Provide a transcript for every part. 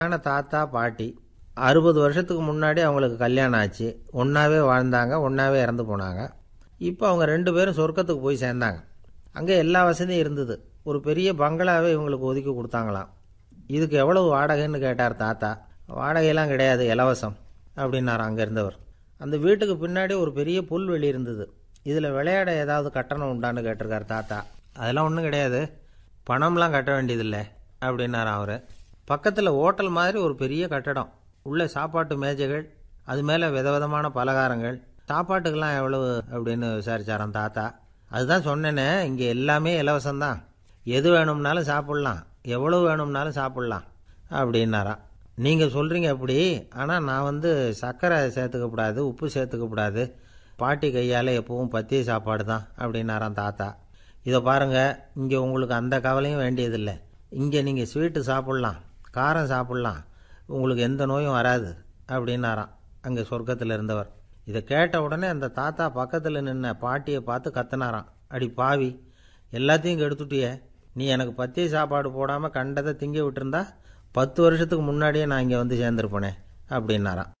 ஆன தாத்தா பாட்டி அறுபது வருஷத்துக்கு முன்னாடி அவங்களுக்கு கல்யாணம் ஆச்சு ஒன்றாவே வாழ்ந்தாங்க ஒன்றாவே இறந்து போனாங்க இப்போ அவங்க ரெண்டு பேரும் சொர்க்கத்துக்கு போய் சேர்ந்தாங்க அங்கே எல்லா வசதியும் இருந்தது ஒரு பெரிய பங்களாவே இவங்களுக்கு ஒதுக்கி கொடுத்தாங்களாம் இதுக்கு எவ்வளவு வாடகைன்னு கேட்டார் தாத்தா வாடகையெல்லாம் கிடையாது இலவசம் அப்படின்னார் அங்கே இருந்தவர் அந்த வீட்டுக்கு பின்னாடி ஒரு பெரிய புல்வெளி இருந்தது இதில் விளையாட ஏதாவது கட்டணம் உண்டான்னு கேட்டிருக்கார் தாத்தா அதெல்லாம் ஒன்றும் கிடையாது பணம்லாம் கட்ட வேண்டியதில்லை அப்படின்னார் அவர் பக்கத்தில் ஹோட்டல் மாதிரி ஒரு பெரிய கட்டடம் உள்ள சாப்பாட்டு மேஜைகள் அது மேலே விதவிதமான பலகாரங்கள் சாப்பாட்டுக்கெல்லாம் எவ்வளவு அப்படின்னு விசாரிச்சாராம் தாத்தா அதுதான் சொன்னேனே இங்கே எல்லாமே இலவசம்தான் எது வேணும்னாலும் சாப்பிட்லாம் எவ்வளவு வேணும்னாலும் சாப்பிட்லாம் அப்படின்னாராம் நீங்கள் சொல்கிறீங்க அப்படி ஆனால் நான் வந்து சர்க்கரை சேர்த்துக்கக்கூடாது உப்பு சேர்த்துக்கக்கூடாது பாட்டி கையால் எப்பவும் பத்திய சாப்பாடு தான் அப்படின்னாராம் தாத்தா இதை பாருங்கள் இங்கே உங்களுக்கு அந்த கவலையும் வேண்டியதில்லை இங்கே நீங்கள் ஸ்வீட்டு சாப்பிட்லாம் காரம் சாப்பிட்லாம் உங்களுக்கு எந்த நோயும் வராது அப்படின்னாராம் அங்கே சொர்க்கத்தில் இருந்தவர் இதை கேட்ட உடனே அந்த தாத்தா பக்கத்தில் நின்ன பாட்டியை பார்த்து கத்துனாராம் அடி பாவி எல்லாத்தையும் கெடுத்துட்டியே நீ எனக்கு பத்திய சாப்பாடு போடாமல் கண்டதை திங்க விட்டுருந்தா பத்து வருஷத்துக்கு முன்னாடியே நான் இங்கே வந்து சேர்ந்துருப்பேனே அப்படின்னாராம்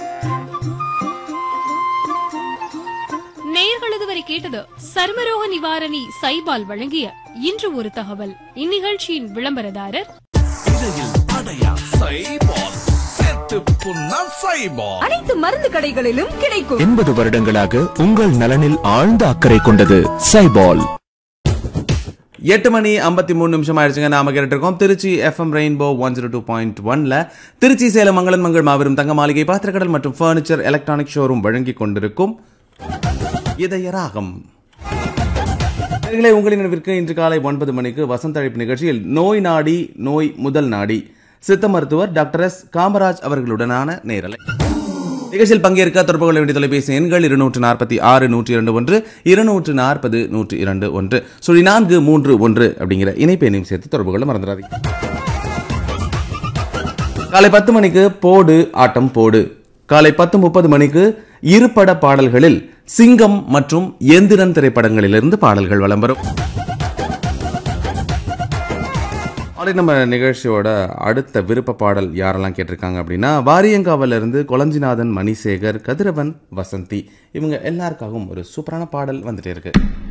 நேயர்கள் இதுவரை கேட்டது சர்மரோக நிவாரணி சைபால் வழங்கிய இன்று ஒரு தகவல் இந்நிகழ்ச்சியின் விளம்பரதாரர் இடையில் அடையா சைபால் சேர்த்து புண்ணா சைபால் அனைத்து மருந்து கடைகளிலும் கிடைக்கும் எண்பது வருடங்களாக உங்கள் நலனில் ஆழ்ந்த அக்கறை கொண்டது சைபால் எட்டு மணி ஐம்பத்தி மூணு நிமிஷம் ஆயிடுச்சுங்க நாம கேட்டு இருக்கோம் Trichy FM rainbow one zero two point ஒன்ல திருச்சி சேலம் மங்களன் மங்கள் மாபெரும் தங்க மாளிகை பாத்திரக்கடல் மற்றும் ஃபர்னிச்சர் எலக்ட்ரானிக் ஷோரூம் வழங்கி கொண்டிருக்கும் இதய ராகம் நேயர்களே, உங்களின் நினைவிற்கு இன்று காலை ஒன்பது மணிக்கு வசந்த அழைப்பு நிகழ்ச்சியில் நோய் நாடி நோய் முதல் நாடி சித்த மருத்துவர் டாக்டர் எஸ் காமராஜ் அவர்களுடனான நேரலை நிகழ்ச்சியில் பங்கேற்க தொடர்பு கொள்ள வேண்டிய தொலைபேசி எண்கள் இருநூற்று நாற்பத்தி ஆறு நூற்றி இரண்டு ஒன்று இருநூற்று நாற்பது நூற்றி இரண்டு ஒன்று சுழி நான்கு மூன்று ஒன்று அப்படிங்கிற இணைப்பெண்ணையும் சேர்த்து தொடர்பு கொள்ள மறந்துடாதீங்க காலை பத்து மணிக்கு போடு ஆட்டம் போடு காலை பத்து முப்பது மணிக்கு இருபட பாடல்களில் சிங்கம் மற்றும் எந்திரன் திரைப்படங்களிலிருந்து பாடல்கள் வலம் வரும் அப்படி நம்ம நிகழ்ச்சியோட அடுத்த விருப்ப பாடல் யாரெல்லாம் கேட்டிருக்காங்க அப்படின்னா வாரியங்காவில இருந்து கொளஞ்சிநாதன் மணிசேகர் கதிரவன் வசந்தி இவங்க எல்லாருக்காகவும் ஒரு சூப்பரான பாடல் வந்துட்டே இருக்கு